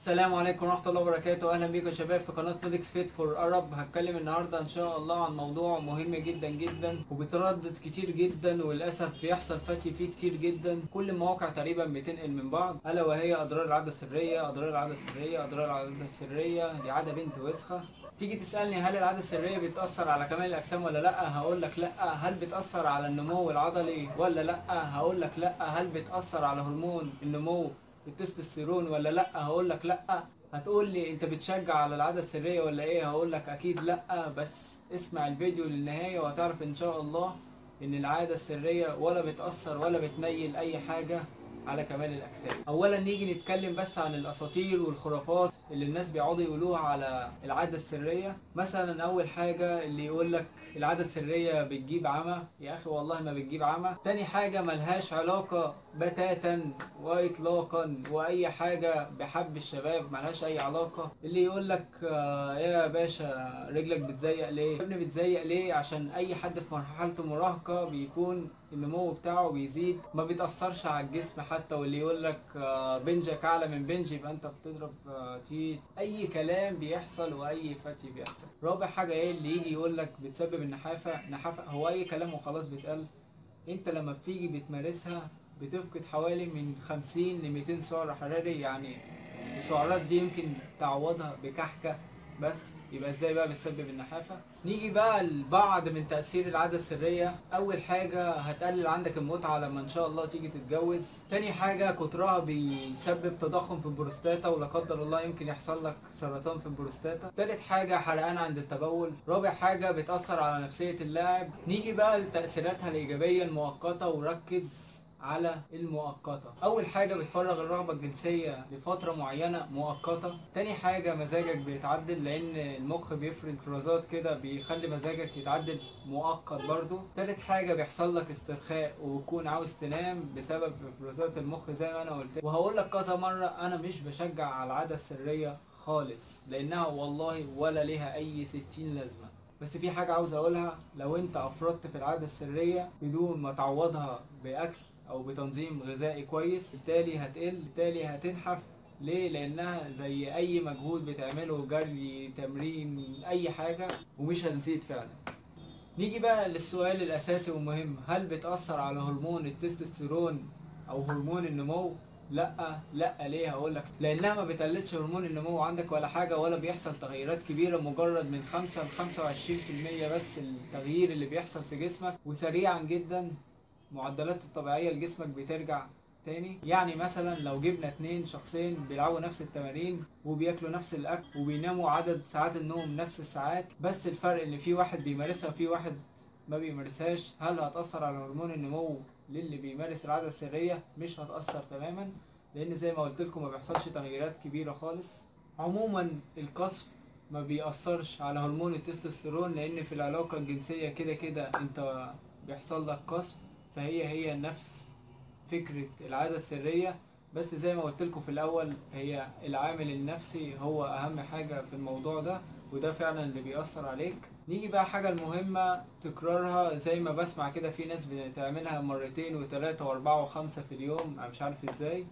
السلام عليكم ورحمة الله وبركاته أهلا بيكم يا شباب في قناة مودكس فيت فور أرب هتكلم النهاردة إن شاء الله عن موضوع مهم جدا جدا وبيتردد كتير جدا وللأسف بيحصل فتي فيه كتير جدا كل المواقع تقريبا بتنقل من بعض ألا وهي أضرار العادة السرية أضرار العادة السرية أضرار العادة السرية دي عادة بنت وسخة تيجي تسألني هل العادة السرية بتأثر على كمال الأجسام ولا لأ هقول لك لأ هل بتأثر على النمو العضلي ولا لأ هقول لك لأ هل بتأثر على هرمون النمو التستوستيرون ولا لا هقول لك لا هتقول لي انت بتشجع على العاده السريه ولا ايه هقول لك اكيد لا بس اسمع الفيديو للنهايه وهتعرف ان شاء الله ان العاده السريه ولا بتاثر ولا بتميل اي حاجه على كمال الاجسام اولا نيجي نتكلم بس عن الاساطير والخرافات اللي الناس بيقعدوا يقولوها على العاده السريه مثلا اول حاجه اللي يقول لك العاده السريه بتجيب عمى يا اخي والله ما بتجيب عمى تاني حاجه ملهاش علاقه بتاتا واطلاقا واي حاجه بحب الشباب ملهاش اي علاقه اللي يقول لك آه يا باشا رجلك بتزيق ليه يا ابني بتزيق ليه عشان اي حد في مرحله المراهقه بيكون النمو بتاعه بيزيد ما بيتاثرش على الجسم حتى واللي يقول لك آه بنجك اعلى من بنجي يبقى انت بتضرب آه تيت اي كلام بيحصل واي فتي بيحصل رابع حاجه ايه اللي يجي يقول لك بتسبب النحافه نحافه هو اي كلام وخلاص بيتقال انت لما بتيجي بتمارسها بتفقد حوالي من 50 ل 200 سعر حراري يعني السعرات دي يمكن تعوضها بكحكه بس يبقى ازاي بقى بتسبب النحافه نيجي بقى لبعض من تاثير العاده السريه اول حاجه هتقلل عندك المتعه لما ان شاء الله تيجي تتجوز تاني حاجه كترها بيسبب تضخم في البروستاتا ولا قدر الله يمكن يحصل لك سرطان في البروستاتا تالت حاجه حرقان عند التبول رابع حاجه بتاثر على نفسيه اللاعب نيجي بقى لتاثيراتها الايجابيه المؤقته وركز على المؤقتة أول حاجة بتفرغ الرغبة الجنسية لفترة معينة مؤقتة تاني حاجة مزاجك بيتعدل لأن المخ بيفرز افرازات كده بيخلي مزاجك يتعدل مؤقت برضو تالت حاجة بيحصل لك استرخاء وبتكون عاوز تنام بسبب افرازات المخ زي ما أنا قلت وهقول لك كذا مرة أنا مش بشجع على العادة السرية خالص لأنها والله ولا ليها أي ستين لازمة بس في حاجة عاوز أقولها لو أنت أفرطت في العادة السرية بدون ما تعوضها بأكل او بتنظيم غذائي كويس بالتالي هتقل بالتالي هتنحف ليه لانها زي اي مجهود بتعمله جري تمرين اي حاجة ومش هتزيد فعلا نيجي بقى للسؤال الاساسي والمهم هل بتأثر على هرمون التستوستيرون او هرمون النمو لا لا ليه هقول لك لانها ما بتقللش هرمون النمو عندك ولا حاجه ولا بيحصل تغيرات كبيره مجرد من 5 ل 25% بس التغيير اللي بيحصل في جسمك وسريعا جدا معدلات الطبيعيه لجسمك بترجع تاني يعني مثلا لو جبنا اتنين شخصين بيلعبوا نفس التمارين وبياكلوا نفس الاكل وبيناموا عدد ساعات النوم نفس الساعات بس الفرق ان في واحد بيمارسها وفي واحد ما بيمارسهاش هل هتأثر على هرمون النمو للي بيمارس العادة السرية مش هتأثر تماما لان زي ما قلت لكم ما بيحصلش تغييرات كبيرة خالص عموما القصف ما بيأثرش على هرمون التستوستيرون لان في العلاقة الجنسية كده كده انت بيحصل لك قصف فهي هي نفس فكرة العادة السرية بس زي ما قلت لكم في الأول هي العامل النفسي هو أهم حاجة في الموضوع ده وده فعلا اللي بيأثر عليك نيجي بقى حاجة المهمة تكرارها زي ما بسمع كده في ناس بتعملها مرتين وثلاثة وأربعة وخمسة في اليوم أنا مش عارف ازاي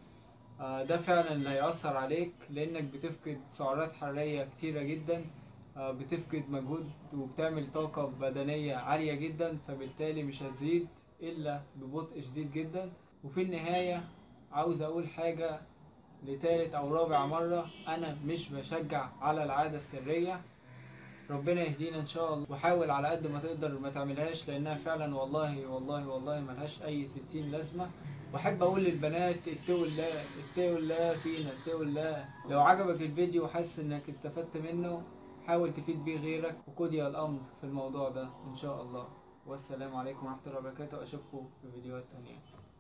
ده فعلا اللي هيأثر عليك لأنك بتفقد سعرات حرارية كتيرة جدا بتفقد مجهود وبتعمل طاقة بدنية عالية جدا فبالتالي مش هتزيد الا ببطء شديد جدا وفي النهاية عاوز اقول حاجة لتالت او رابع مرة انا مش بشجع على العادة السرية ربنا يهدينا ان شاء الله وحاول على قد ما تقدر ما تعملهاش لانها فعلا والله والله والله ملهاش اي ستين لازمة واحب اقول للبنات اتقوا الله اتقوا الله فينا اتقوا الله لو عجبك الفيديو وحاسس انك استفدت منه حاول تفيد بيه غيرك وقضي الامر في الموضوع ده ان شاء الله والسلام عليكم ورحمة الله وبركاته أشوفكم في فيديوهات تانية